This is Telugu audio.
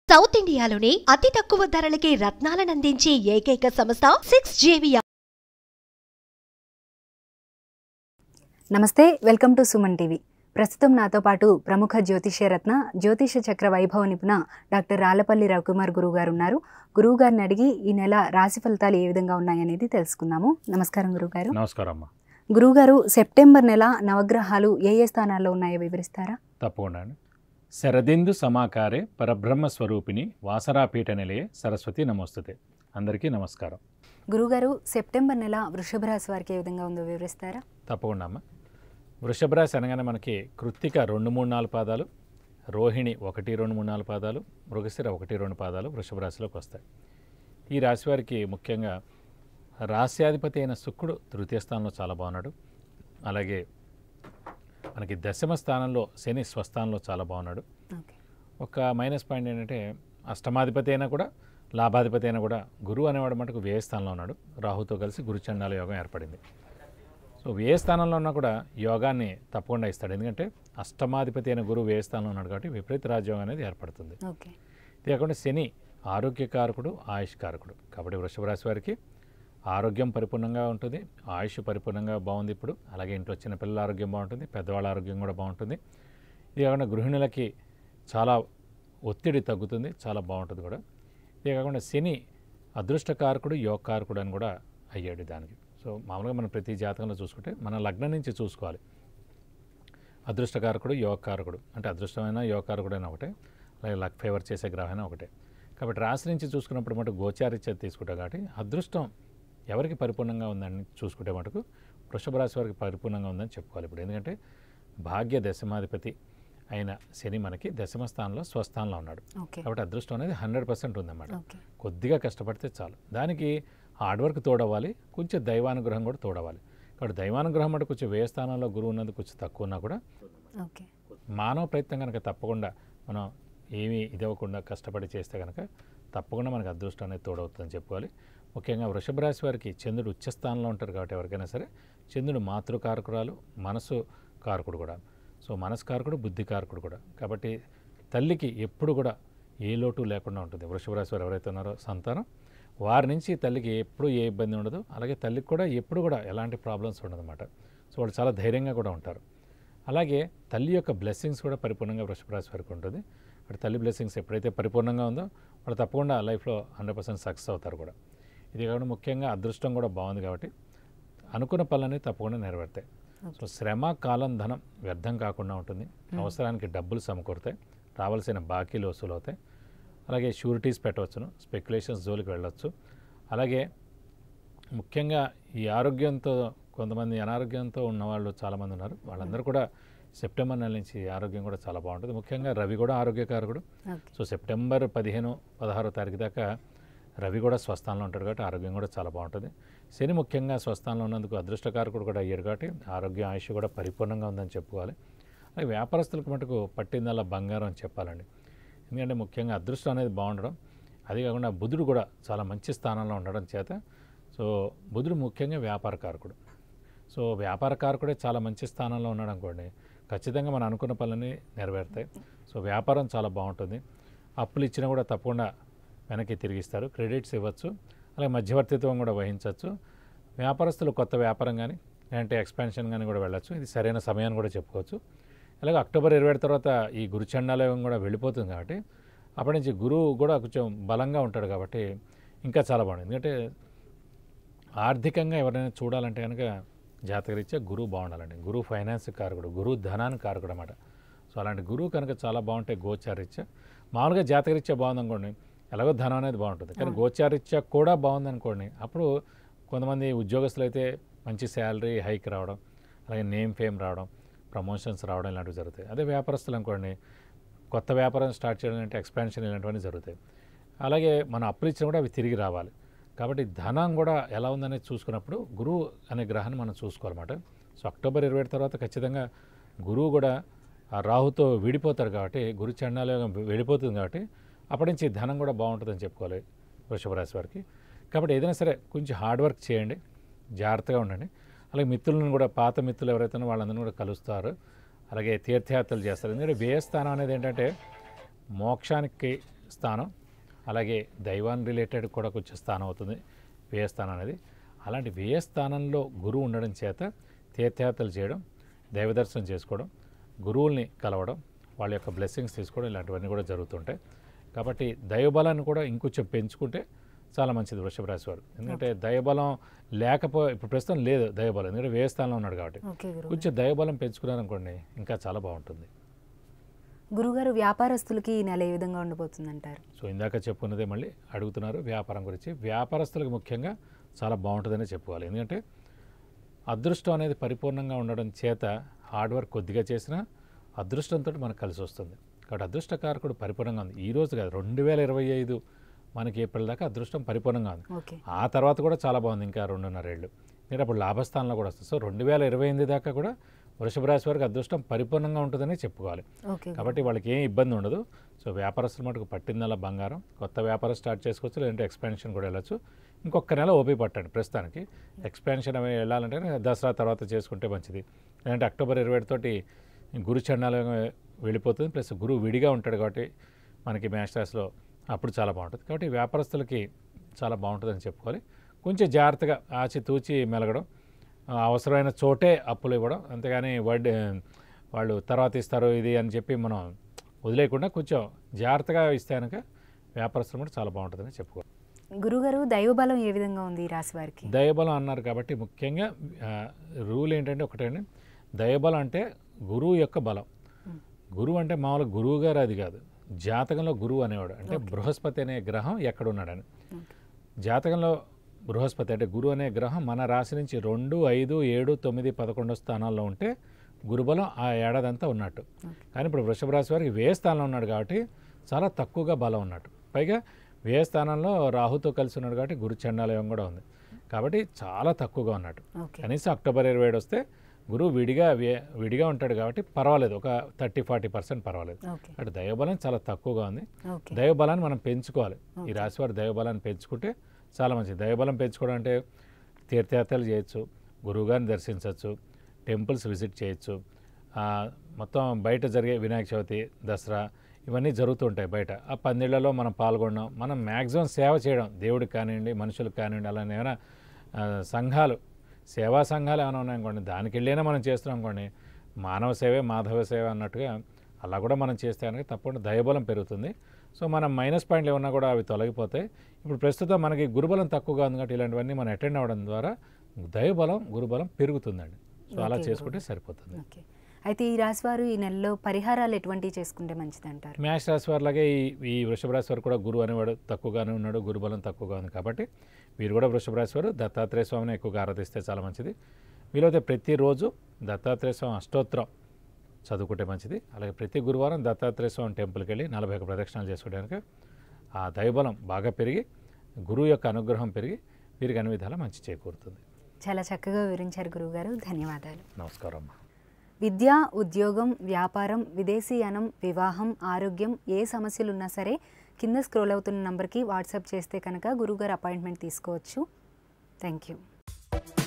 సౌత్ ఇండియాలోని అతి తక్కువ ధరలకి రత్నాలనందించే ఏకైక సంస్థ సిక్స్ జేవియా నమస్తే వెల్కమ్ టు సుమన్ టీవీ ప్రస్తుతం నాతో పాటు ప్రముఖ జ్యోతిష్య రత్న జ్యోతిష చక్ర వైభవ నిపుణ డాక్టర్ రాళ్లపల్లి రవికుమార్ గురువు గారు ఉన్నారు గురువు గారిని అడిగి ఈ నెల రాశి ఫలితాలు ఏ విధంగా ఉన్నాయనేది తెలుసుకుందాము నమస్కారం గురుగారు నమస్కారం అమ్మ గురువుగారు సెప్టెంబర్ నెల నవగ్రహాలు ఏ ఏ స్థానాల్లో ఉన్నాయో వివరిస్తారా తప్పకుండా అండి శరదిందు సమాకారే పరబ్రహ్మ స్వరూపిణి వాసరాపీఠ నిలయే సరస్వతి నమోస్తుతే అందరికీ నమస్కారం గురుగారు సెప్టెంబర్ నెల వృషభ రాశి వారికి ఏ విధంగా ఉందో వివరిస్తారా తప్పకుండా అమ్మ వృషభ రాశి అనగానే మనకి కృత్తిక రెండు మూడు నాలుగు పాదాలు రోహిణి ఒకటి రెండు మూడు నాలుగు పాదాలు మృగశిర ఒకటి రెండు పాదాలు వృషభ రాశిలోకి వస్తాయి ఈ రాశి వారికి ముఖ్యంగా రాస్యాధిపతి అయిన శుక్రుడు తృతీయ స్థానంలో చాలా బాగున్నాడు అలాగే మనకి దశమ స్థానంలో శని స్వస్థానంలో చాలా బాగున్నాడు ఓకే ఒక మైనస్ పాయింట్ ఏంటంటే అష్టమాధిపతి అయినా కూడా లాభాధిపతి అయినా కూడా గురువు అనేవాడు మటుకు వ్యయ స్థానంలో ఉన్నాడు రాహుతో కలిసి గురుచండాల యోగం ఏర్పడింది సో వ్యయ స్థానంలో ఉన్నా కూడా యోగాన్ని తప్పకుండా ఇస్తాడు ఎందుకంటే అష్టమాధిపతి అయిన గురువు వ్యయ స్థానంలో ఉన్నాడు కాబట్టి విపరీత రాజ్యోగం అనేది ఏర్పడుతుంది ఓకే ఇది కాకుండా శని ఆరోగ్యకారకుడు ఆయుష్ కారకుడు కాబట్టి వృషభ రాశి వారికి ఆరోగ్యం పరిపూర్ణంగా ఉంటుంది ఆయుష్ పరిపూర్ణంగా బాగుంది ఇప్పుడు అలాగే ఇంట్లో చిన్న పిల్లల ఆరోగ్యం బాగుంటుంది పెద్దవాళ్ళ ఆరోగ్యం కూడా బాగుంటుంది ఇది కాకుండా గృహిణులకి చాలా ఒత్తిడి తగ్గుతుంది చాలా బాగుంటుంది కూడా ఇది కాకుండా శని అదృష్టకారకుడు యోగకారకుడు అని కూడా అయ్యాడు దానికి సో మామూలుగా మనం ప్రతి జాతకంలో చూసుకుంటే మన లగ్నం నుంచి చూసుకోవాలి అదృష్టకారకుడు యోగకారకుడు అంటే అదృష్టమైన యోగకారకుడు అయినా ఒకటే అలాగే లక్ ఫేవర్ చేసే గ్రహమైనా ఒకటే కాబట్టి రాశి నుంచి చూసుకున్నప్పుడు మటు గోచారిత్య తీసుకుంటాం కాబట్టి అదృష్టం ఎవరికి పరిపూర్ణంగా ఉందని చూసుకుంటే మటుకు వృషభ రాశి వారికి పరిపూర్ణంగా ఉందని చెప్పుకోవాలి ఇప్పుడు ఎందుకంటే భాగ్య దశమాధిపతి అయిన శని మనకి దశమ స్థానంలో స్వస్థానంలో ఉన్నాడు ఓకే కాబట్టి అదృష్టం అనేది హండ్రెడ్ పర్సెంట్ ఉందన్నమాట ఓకే కొద్దిగా కష్టపడితే చాలు దానికి హార్డ్ వర్క్ తోడవ్వాలి కొంచెం దైవానుగ్రహం కూడా తోడవాలి కాబట్టి దైవానుగ్రహం అంటే కొంచెం వ్యయ స్థానంలో గురువు ఉన్నది కొంచెం తక్కువ ఉన్నా కూడా ఓకే మానవ ప్రయత్నం కనుక తప్పకుండా మనం ఏమీ ఇదవ్వకుండా కష్టపడి చేస్తే కనుక తప్పకుండా మనకు అదృష్టం అనేది తోడవుతుందని చెప్పుకోవాలి ముఖ్యంగా వృషభ రాశి వారికి చంద్రుడు ఉచ్చస్థానంలో ఉంటారు కాబట్టి ఎవరికైనా సరే చంద్రుడు మాతృకారకురాలు మనసు కారకుడు కూడా సో మనసు కారకుడు బుద్ధి కారకుడు కూడా కాబట్టి తల్లికి ఎప్పుడు కూడా ఏ లోటు లేకుండా ఉంటుంది వృషభ రాశి వారు ఎవరైతే ఉన్నారో సంతానం వారి నుంచి తల్లికి ఎప్పుడు ఏ ఇబ్బంది ఉండదు అలాగే తల్లికి కూడా ఎప్పుడు కూడా ఎలాంటి ప్రాబ్లమ్స్ ఉండదన్నమాట సో వాళ్ళు చాలా ధైర్యంగా కూడా ఉంటారు అలాగే తల్లి యొక్క బ్లెస్సింగ్స్ కూడా పరిపూర్ణంగా వృషభ రాశి వారికి ఉంటుంది అక్కడ తల్లి బ్లెస్సింగ్స్ ఎప్పుడైతే పరిపూర్ణంగా ఉందో వాళ్ళు తప్పకుండా లైఫ్లో హండ్రెడ్ పర్సెంట్ సక్సెస్ అవుతారు కూడా ఇది కాకుండా ముఖ్యంగా అదృష్టం కూడా బాగుంది కాబట్టి అనుకున్న పనులన్నీ తప్పకుండా నెరవేరుతాయి సో శ్రమ కాలం ధనం వ్యర్థం కాకుండా ఉంటుంది అవసరానికి డబ్బులు సమకూరుతాయి రావాల్సిన బాకీలు వసూలు అవుతాయి అలాగే షూరిటీస్ పెట్టవచ్చును స్పెక్యులేషన్స్ జోలికి వెళ్ళొచ్చు అలాగే ముఖ్యంగా ఈ ఆరోగ్యంతో కొంతమంది అనారోగ్యంతో ఉన్నవాళ్ళు చాలామంది ఉన్నారు వాళ్ళందరూ కూడా సెప్టెంబర్ నెల నుంచి ఆరోగ్యం కూడా చాలా బాగుంటుంది ముఖ్యంగా రవి కూడా ఆరోగ్యకారకుడు ఓకే సో సెప్టెంబర్ పదిహేను పదహారో తారీఖు దాకా రవి కూడా స్వస్థానంలో ఉంటాడు కాబట్టి ఆరోగ్యం కూడా చాలా బాగుంటుంది శని ముఖ్యంగా స్వస్థానంలో ఉన్నందుకు అదృష్టకారకుడు కూడా అయ్యాడు కాబట్టి ఆరోగ్యం ఆయుష్ కూడా పరిపూర్ణంగా ఉందని చెప్పుకోవాలి అలాగే వ్యాపారస్తులకు మటుకు పట్టిందల్లా బంగారం అని చెప్పాలండి ఎందుకంటే ముఖ్యంగా అదృష్టం అనేది బాగుండడం అది కాకుండా బుధుడు కూడా చాలా మంచి స్థానంలో ఉండడం చేత సో బుధుడు ముఖ్యంగా వ్యాపారకారకుడు సో వ్యాపారకారకుడే చాలా మంచి స్థానంలో ఉన్నాడు అనుకోండి ఖచ్చితంగా మనం అనుకున్న పనులన్నీ నెరవేరుతాయి సో వ్యాపారం చాలా బాగుంటుంది అప్పులు ఇచ్చినా కూడా తప్పకుండా వెనక్కి తిరిగిస్తారు క్రెడిట్స్ ఇవ్వచ్చు అలాగే మధ్యవర్తిత్వం కూడా వహించవచ్చు వ్యాపారస్తులు కొత్త వ్యాపారం కానీ లేదంటే ఎక్స్పాన్షన్ కానీ కూడా వెళ్ళొచ్చు ఇది సరైన సమయాన్ని కూడా చెప్పుకోవచ్చు అలాగే అక్టోబర్ ఇరవై ఏడు తర్వాత ఈ గురుచండాలయం కూడా వెళ్ళిపోతుంది కాబట్టి అప్పటి నుంచి గురువు కూడా కొంచెం బలంగా ఉంటాడు కాబట్టి ఇంకా చాలా బాగుంది ఎందుకంటే ఆర్థికంగా ఎవరైనా చూడాలంటే కనుక జాతకరీత్యా గురువు బాగుండాలండి గురువు ఫైనాన్స్ కారకుడు గురువు ధనానికి కారకుడు అనమాట సో అలాంటి గురువు కనుక చాలా బాగుంటే గోచారీత్యా మామూలుగా జాతకరీత్యా బాగుందనుకోండి ఎలాగో ధనం అనేది బాగుంటుంది కానీ గోచారీత్యా కూడా బాగుందనుకోండి అప్పుడు కొంతమంది ఉద్యోగస్తులు అయితే మంచి శాలరీ హైక్ రావడం అలాగే నేమ్ ఫేమ్ రావడం ప్రమోషన్స్ రావడం ఇలాంటివి జరుగుతాయి అదే వ్యాపారస్తులు అనుకోండి కొత్త వ్యాపారం స్టార్ట్ చేయడం అంటే ఎక్స్పాన్షన్ ఇలాంటివన్నీ జరుగుతాయి అలాగే మన అప్పులు ఇచ్చినా కూడా అవి తిరిగి రావాలి కాబట్టి ధనం కూడా ఎలా ఉందనేది చూసుకున్నప్పుడు గురువు అనే గ్రహాన్ని మనం చూసుకోవాలన్నమాట సో అక్టోబర్ ఇరవై ఏడు తర్వాత ఖచ్చితంగా గురువు కూడా ఆ రాహుతో విడిపోతారు కాబట్టి గురు చండాలయోగం విడిపోతుంది కాబట్టి అప్పటి నుంచి ధనం కూడా బాగుంటుందని చెప్పుకోవాలి వృషభ రాశి వారికి కాబట్టి ఏదైనా సరే కొంచెం హార్డ్ వర్క్ చేయండి జాగ్రత్తగా ఉండండి అలాగే మిత్రులను కూడా పాత మిత్రులు ఎవరైతే ఉన్నారో వాళ్ళందరినీ కూడా కలుస్తారు అలాగే తీర్థయాత్రలు చేస్తారు ఎందుకంటే వ్యయస్థానం అనేది ఏంటంటే మోక్షానికి స్థానం అలాగే దైవాన్ రిలేటెడ్ కూడా కొంచెం స్థానం అవుతుంది వ్యయస్థానం అనేది అలాంటి వ్యయస్థానంలో గురువు ఉండడం చేత తీర్థయాత్రలు చేయడం దైవ దర్శనం చేసుకోవడం గురువుల్ని కలవడం వాళ్ళ యొక్క బ్లెస్సింగ్స్ తీసుకోవడం ఇలాంటివన్నీ కూడా జరుగుతుంటాయి కాబట్టి దైవబలాన్ని కూడా ఇంకొంచెం పెంచుకుంటే చాలా మంచిది వృషభ రాశి వారు ఎందుకంటే దైవబలం లేకపో ఇప్పుడు ప్రస్తుతం లేదు దైవబలం ఎందుకంటే వ్యయ స్థానంలో ఉన్నాడు కాబట్టి ఓకే గురువు కొంచెం దైవబలం పెంచుకున్నారనుకోండి ఇంకా చాలా బాగుంటుంది గురుగారు వ్యాపారస్తులకి ఈ నెల ఏ విధంగా ఉండబోతుందంటారు సో ఇందాక చెప్పుకున్నదే మళ్ళీ అడుగుతున్నారు వ్యాపారం గురించి వ్యాపారస్తులకు ముఖ్యంగా చాలా బాగుంటుందనే చెప్పుకోవాలి ఎందుకంటే అదృష్టం అనేది పరిపూర్ణంగా ఉండడం చేత హార్డ్ వర్క్ కొద్దిగా చేసినా అదృష్టంతో మనకు కలిసి వస్తుంది కాబట్టి అదృష్టకారకుడు పరిపూర్ణంగా ఉంది ఈ రోజు కాదు రెండు వేల ఇరవై ఐదు మనకి ఏప్రిల్ దాకా అదృష్టం పరిపూర్ణంగా ఉంది ఓకే ఆ తర్వాత కూడా చాలా బాగుంది ఇంకా రెండున్నరేళ్ళు నేను అప్పుడు లాభస్థానంలో కూడా వస్తుంది సో రెండు వేల ఇరవై ఎనిమిది దాకా కూడా వృషభ రాశి వారికి అదృష్టం పరిపూర్ణంగా ఉంటుందని చెప్పుకోవాలి ఓకే కాబట్టి వాళ్ళకి ఏం ఇబ్బంది ఉండదు సో వ్యాపారస్తుల మటుకు పట్టిందల్లా బంగారం కొత్త వ్యాపారం స్టార్ట్ చేసుకోవచ్చు లేదంటే ఎక్స్పాన్షన్ కూడా వెళ్ళచ్చు ఇంకొక నెల ఓపిక పట్టండి ప్రస్తుతానికి ఎక్స్పాన్షన్ అవి వెళ్ళాలంటే దసరా తర్వాత చేసుకుంటే మంచిది లేదంటే అక్టోబర్ ఇరవై తోటి గురు చండాలంగా వెళ్ళిపోతుంది ప్లస్ గురువు విడిగా ఉంటాడు కాబట్టి మనకి మ్యాచ్ రాశిలో అప్పుడు చాలా బాగుంటుంది కాబట్టి వ్యాపారస్తులకి చాలా బాగుంటుందని చెప్పుకోవాలి కొంచెం జాగ్రత్తగా ఆచి తూచి మెలగడం ఆ, అవసరమైన చోటే అప్పులు ఇవ్వడం అంతేగాని వడ్డీ వాళ్ళు తర్వాత ఇస్తారు ఇది అని చెప్పి మనం వదిలేయకుండా కొంచెం జాగ్రత్తగా ఇస్తే కనుక వ్యాపారస్తులు కూడా చాలా బాగుంటుందని చెప్పుకోవాలి గురుగారు దైవబలం ఏ విధంగా ఉంది ఈ రాశి వారికి దయబలం అన్నారు కాబట్టి ముఖ్యంగా ఆ, రూల్ ఏంటంటే ఒకటండి దయబలం అంటే గురువు యొక్క బలం గురువు అంటే మామూలుగా గురువు గారు అది కాదు జాతకంలో గురువు అనేవాడు అంటే బృహస్పతి అనే గ్రహం ఎక్కడ ఉన్నాడని జాతకంలో బృహస్పతి అంటే గురువు అనే గ్రహం మన రాశి నుంచి రెండు ఐదు ఏడు తొమ్మిది పదకొండు స్థానాల్లో ఉంటే గురుబలం ఆ ఏడాది అంతా ఉన్నట్టు కానీ ఇప్పుడు వృషభ రాశి వారికి వ్యయ స్థానంలో ఉన్నాడు కాబట్టి చాలా తక్కువగా బలం ఉన్నట్టు పైగా వ్యయ స్థానంలో రాహుతో కలిసి ఉన్నాడు కాబట్టి గురు చండాలయం కూడా ఉంది కాబట్టి చాలా తక్కువగా ఉన్నట్టు ఓకే కనీసం అక్టోబర్ ఇరవై ఏడు వస్తే గురువు విడిగా వ్యయ- విడిగా ఉంటాడు కాబట్టి పర్వాలేదు ఒక థర్టీ ఫార్టీ పర్సెంట్ పర్వాలేదు ఓకే అటు దైవబలం చాలా తక్కువగా ఉంది ఓకే దైవబలాన్ని మనం పెంచుకోవాలి ఈ రాశివారి దైవబలాన్ని పెంచుకుంటే చాలా మంచిది దైవబలం పెంచుకోవడం అంటే తీర్థయాత్రలు చేయొచ్చు గురువుగారిని దర్శించవచ్చు టెంపుల్స్ విజిట్ చేయొచ్చు ఆ, మొత్తం బయట జరిగే వినాయక చవితి దసరా ఇవన్నీ జరుగుతుంటాయి బయట ఆ పందిళ్లలో మనం పాల్గొనడం మనం మ్యాక్సిమం సేవ చేయడం దేవుడికి కానివ్వండి మనుషులకు కానివ్వండి అలా ఏమైనా ఆ, సంఘాలు సేవా సంఘాలు ఏమైనా ఉన్నాయనుకోండి దానికి వెళ్ళైనా మనం చేస్తున్నాం అనుకోండి మానవ సేవే మాధవ సేవ అన్నట్టుగా అలా కూడా మనం చేస్తే కనుక తప్పకుండా దయబలం పెరుగుతుంది సో మనం మైనస్ పాయింట్లు ఏమన్నా కూడా అవి తొలగిపోతాయి ఇప్పుడు ప్రస్తుతం మనకి గురుబలం తక్కువగా ఉంది కాబట్టి ఇలాంటివన్నీ మనం అటెండ్ అవ్వడం ద్వారా దైవబలం గురుబలం పెరుగుతుందండి సో అలా ఓకే, చేసుకుంటే సరిపోతుంది ఓకే అయితే ఈ రాశి వారు ఈ నెలలో పరిహారాలు ఎటువంటివి చేసుకుంటే మంచిది అంటారు మేష రాశి వారిలాగే ఈ ఈ వృషభ రాశి వారు కూడా గురువు అనేవాడు తక్కువగానే ఉన్నాడు గురుబలం తక్కువగా ఉంది కాబట్టి వీరు కూడా వృషభ రాశి వారు దత్తాత్రేయ స్వామిని ఎక్కువగా ఆరాధిస్తే చాలా మంచిది వీలైతే ప్రతిరోజు దత్తాత్రేయ స్వామి అష్టోత్తరం చదువుకుంటే మంచిది అలాగే ప్రతి గురువారం దత్తాత్రేయ స్వామి టెంపుల్కి వెళ్ళి నలభై ఒక ప్రదక్షిణాలు చేసుకోవడానికి ఆ దైవబలం బాగా పెరిగి గురువు యొక్క అనుగ్రహం పెరిగి వీరికి అన్ని విధాలా మంచి చేకూరుతుంది చాలా చక్కగా వివరించారు గురువుగారు ధన్యవాదాలు నమస్కారం అమ్మా విద్య ఉద్యోగం వ్యాపారం విదేశీయానం వివాహం ఆరోగ్యం ఏ సమస్యలు ఉన్నా సరే కింద స్క్రోల్ అవుతున్న నంబర్కి వాట్సాప్ చేస్తే కనుక గురువుగారు అపాయింట్మెంట్ తీసుకోవచ్చు థ్యాంక్ యూ